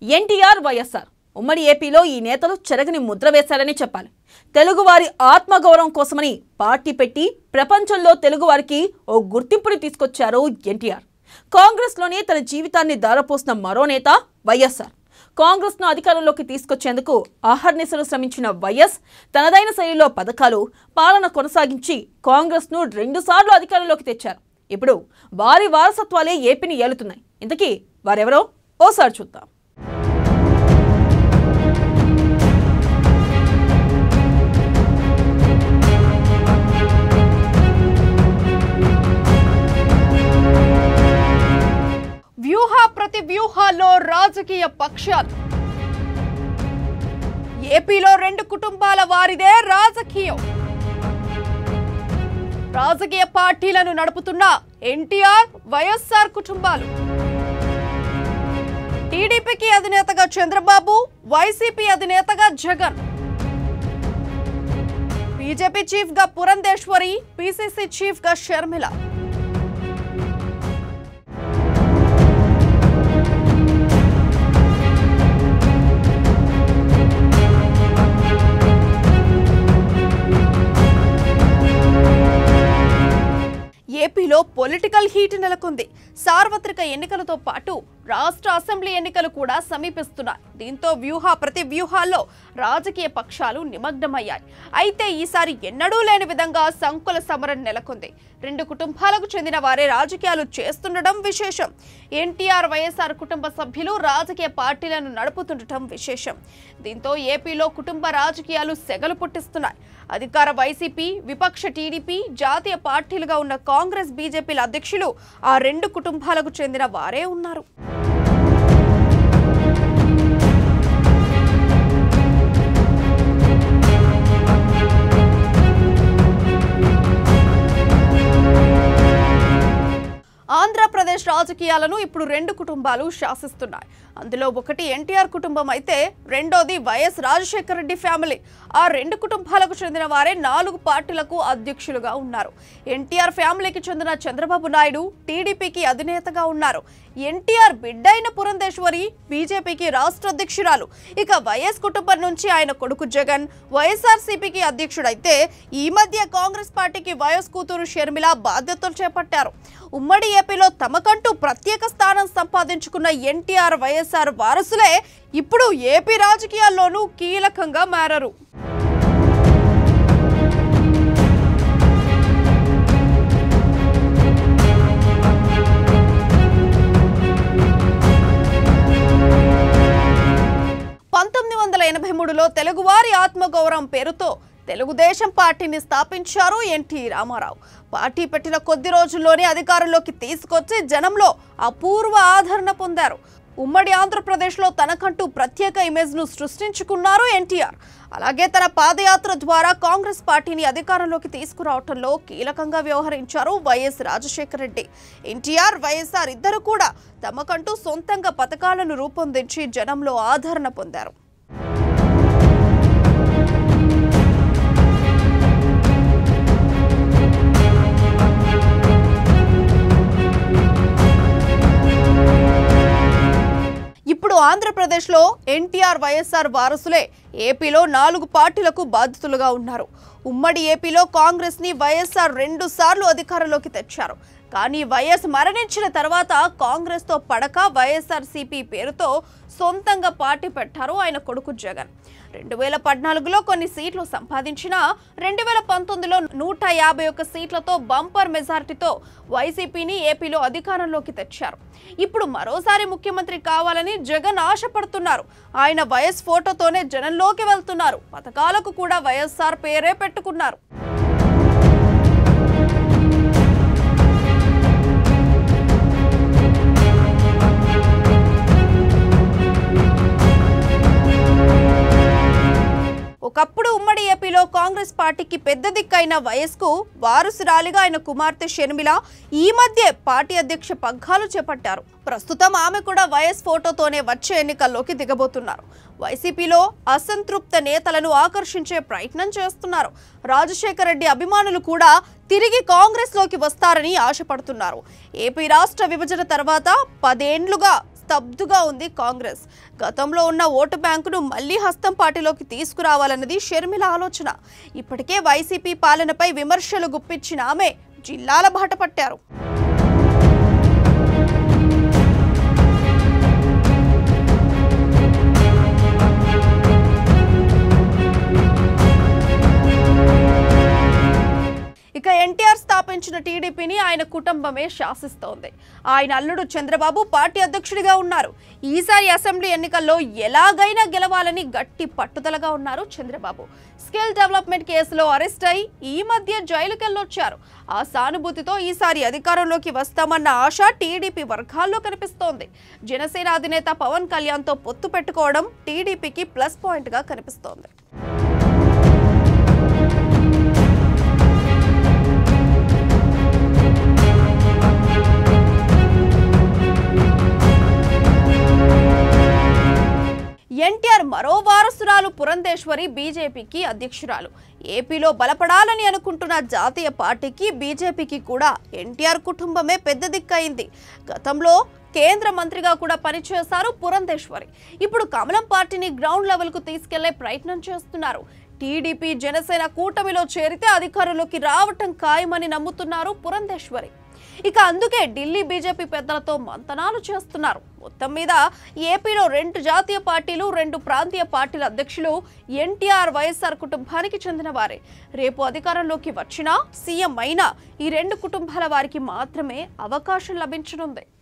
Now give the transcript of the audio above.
ఎన్టీఆర్ వైఎస్ఆర్ ఉమ్మడి ఏపీలో ఈ నేతలు చెరగని ముద్ర వేశారని చెప్పాలి తెలుగువారి ఆత్మగౌరవం కోసమని పార్టీ పెట్టి ప్రపంచంలో తెలుగువారికి ఓ గుర్తింపుని తీసుకొచ్చారు ఎన్టీఆర్ కాంగ్రెస్లోనే తన జీవితాన్ని దారపోసిన మరో నేత వైఎస్ఆర్ కాంగ్రెస్ను అధికారంలోకి తీసుకొచ్చేందుకు ఆహర్నిశలు శ్రమించిన వైఎస్ తనదైన శైలిలో పథకాలు పాలన కొనసాగించి కాంగ్రెస్ను రెండుసార్లు అధికారంలోకి తెచ్చారు ఇప్పుడు వారి వారసత్వాలే ఏపీని ఏలుతున్నాయి ఇంతకీ వారెవరో ఓసారి చూద్దాం వ్యూహ ప్రతి వ్యూహాల్లో రాజకీయ పక్షాలు ఏపీలో రెండు కుటుంబాల వారిదే రాజకీయం రాజకీయ పార్టీలను నడుపుతున్న ఎన్టీఆర్ వైఎస్ఆర్ కుటుంబాలు టీడీపీకి అధినేతగా చంద్రబాబు వైసీపీ అధినేతగా జగన్ బీజేపీ చీఫ్ గా పురంధేశ్వరి పిసిసి చీఫ్ గా షర్మిల ఏపీలో పొలిటికల్ హీట్ నెలకొంది సార్వత్రిక ఎన్నికలతో పాటు రాష్ట్ర అసెంబ్లీ ఎన్నికలు కూడా సమీపిస్తున్నాయి దీంతో వ్యూహ ప్రతి వ్యూహాల్లో రాజకీయ పక్షాలు నిమగ్నమయ్యాయి అయితే ఈసారి ఎన్నడూ లేని విధంగా సంకుల సమరం నెలకొంది రెండు కుటుంబాలకు చెందిన వారే రాజకీయాలు చేస్తుండటం విశేషం ఎన్టీఆర్ వైఎస్ఆర్ కుటుంబ సభ్యులు రాజకీయ పార్టీలను నడుపుతుండటం విశేషం దీంతో ఏపీలో కుటుంబ రాజకీయాలు సెగలు పుట్టిస్తున్నాయి అధికార వైసీపీ విపక్ష టీడీపీ జాతీయ పార్టీలుగా ఉన్న కాంగ్రెస్ బీజేపీల అధ్యక్షులు ఆ రెండు కుటుంబాలకు చెందిన వారే ఉన్నారు ఆంధ్రప్రదేశ్ రాజకీయాలను ఇప్పుడు రెండు కుటుంబాలు శాసిస్తున్నాయి అందులో ఒకటి ఎన్టీఆర్ కుటుంబం అయితే రెండోది వైఎస్ రాజశేఖర రెడ్డి ఫ్యామిలీ ఆ రెండు కుటుంబాలకు చెందిన వారే నాలుగు పార్టీలకు అధ్యక్షులుగా ఉన్నారు ఎన్టీఆర్ ఫ్యామిలీకి చెందిన చంద్రబాబు నాయుడు టీడీపీకి అధినేతగా ఉన్నారు ఎన్టీఆర్ బిడ్డైన పురంధేశ్వరి బీజేపీకి రాష్ట్ర అధ్యక్షురాలు ఇక వైఎస్ కుటుంబం నుంచి ఆయన కొడుకు జగన్ వైఎస్ఆర్సీపీకి అధ్యక్షుడైతే ఈ మధ్య కాంగ్రెస్ పార్టీకి వైఎస్ కూతురు షర్మిల బాధ్యతలు చేపట్టారు ఉమ్మడి ఏపీలో తమకంటూ ప్రత్యేక స్థానం సంపాదించుకున్న ఎన్టీఆర్ వైఎస్ఆర్ వారసులే ఇప్పుడు ఏపీ రాజకీయాల్లోనూ కీలకంగా మారారు పంతొమ్మిది వందల ఎనభై మూడులో తెలుగువారి ఆత్మగౌరవం పేరుతో తెలుగుదేశం పార్టీని స్థాపించారు ఎన్టీ రామారావు పార్టీ పెట్టిన కొద్ది రోజుల్లోనే అధికారంలోకి తీసుకొచ్చి జనంలో అపూర్వ ఆదరణ పొందారు ఉమ్మడి ఆంధ్రప్రదేశ్లో తనకంటూ ప్రత్యేక ఇమేజ్ను సృష్టించుకున్నారు ఎన్టీఆర్ అలాగే తన పాదయాత్ర ద్వారా కాంగ్రెస్ పార్టీని అధికారంలోకి తీసుకురావటంలో కీలకంగా వ్యవహరించారు YS Rajasekhara Reddy NTR YSR ఇద్దరు కూడా తమకంటూ సొంతంగా పథకాలను రూపొందించి జనంలో ఆదరణ పొందారు ఇప్పుడు ఆంధ్రప్రదేశ్లో ఎన్టీఆర్ వైఎస్ఆర్ వారసులే ఏపీలో నాలుగు పార్టీలకు బాధితులుగా ఉన్నారు ఉమ్మడి ఏపీలో కాంగ్రెస్ ని వైఎస్ఆర్ రెండు సార్లు అధికారంలోకి తెచ్చారు కానీ వైఎస్ మరణించిన తర్వాత కాంగ్రెస్ తో పడక వైఎస్ఆర్ సిపి పేరుతో సొంతంగా పార్టీ పెట్టారు ఆయన కొడుకు జగన్ రెండు వేల పద్నాలుగులో కొన్ని సీట్లు సంపాదించినా రెండు వేల పంతొమ్మిదిలో నూట యాభై ఒక్క సీట్లతో బంపర్ మెజార్టీతో వైసీపీని ఏపీలో అధికారంలోకి తెచ్చారు ఇప్పుడు మరోసారి ముఖ్యమంత్రి కావాలని జగన్ ఆశపడుతున్నారు ఆయన వైఎస్ ఫోటోతోనే జనంలోకి వెళ్తున్నారు పథకాలకు కూడా వైఎస్ఆర్ పేరే పెట్టుకున్నారు ఒకప్పుడు ఉమ్మడి ఏపీలో కాంగ్రెస్ పార్టీకి పెద్ద దిక్కైన వయస్కు వారసురాలిగా ఆయన కుమార్తె షర్మిల ఈ మధ్య పార్టీ అధ్యక్ష పగ్గాలు చేపట్టారు ప్రస్తుతం ఆమె కూడా వైఎస్ ఫోటోతోనే వచ్చే ఎన్నికల్లోకి దిగబోతున్నారు వైసీపీలో అసంతృప్త నేతలను ఆకర్షించే ప్రయత్నం చేస్తున్నారు రాజశేఖర రెడ్డి అభిమానులు కూడా తిరిగి కాంగ్రెస్లోకి వస్తారని ఆశపడుతున్నారు ఏపీ రాష్ట్ర విభజన తర్వాత పదేండ్లుగా స్తబ్దుగా ఉంది కాంగ్రెస్ గతంలో ఉన్న ఓటు బ్యాంకును మళ్లీ హస్తం పార్టీలోకి తీసుకురావాలన్నది షర్మిల ఆలోచన ఇప్పటికే వైసీపీ పాలనపై విమర్శలు గుప్పించిన ఆమె జిల్లాల బాట పట్టారు ఇక ఎన్టీఆర్ స్థాపించిన టీడీపీని ఆయన కుటుంబమే శాసిస్తోంది ఆయన అల్లుడు చంద్రబాబు పార్టీ అధ్యక్షుడిగా ఉన్నారు ఈసారి అసెంబ్లీ ఎన్నికల్లో ఎలాగైనా గెలవాలని గట్టి పట్టుదలగా ఉన్నారు చంద్రబాబు స్కిల్ డెవలప్మెంట్ కేసులో అరెస్ట్ అయి ఈ మధ్య జైలుకెళ్ళొచ్చారు ఆ సానుభూతితో ఈసారి అధికారంలోకి వస్తామన్న ఆశ టీడీపీ వర్గాల్లో కనిపిస్తోంది జనసేన అధినేత పవన్ కళ్యాణ్తో పొత్తు పెట్టుకోవడం టీడీపీకి ప్లస్ పాయింట్గా కనిపిస్తోంది ఎన్టీఆర్ మరో వారసురాలు పురంధేశ్వరి బీజేపీకి అధ్యక్షురాలు ఏపీలో బలపడాలని అనుకుంటున్న జాతీయ పార్టీకి బీజేపీకి కూడా ఎన్టీఆర్ కుటుంబమే పెద్ద దిక్కయింది గతంలో కేంద్ర మంత్రిగా కూడా పనిచేశారు పురంధేశ్వరి ఇప్పుడు కమలం పార్టీని గ్రౌండ్ లెవెల్కు తీసుకెళ్లే ప్రయత్నం చేస్తున్నారు టీడీపీ జనసేన కూటమిలో చేరితే అధికారంలోకి రావటం ఖాయమని నమ్ముతున్నారు పురంధేశ్వరి ఇక అందుకే ఢిల్లీ బీజేపీ పెద్దలతో మంతనాలు చేస్తున్నారు మొత్తం మీద ఏపీలో రెండు జాతీయ పార్టీలు రెండు ప్రాంతీయ పార్టీల అధ్యక్షులు ఎన్టీఆర్ వైఎస్ఆర్ కుటుంబానికి చెందిన వారే రేపు అధికారంలోకి వచ్చినా సీఎం అయినా ఈ రెండు కుటుంబాల వారికి మాత్రమే అవకాశం లభించనుంది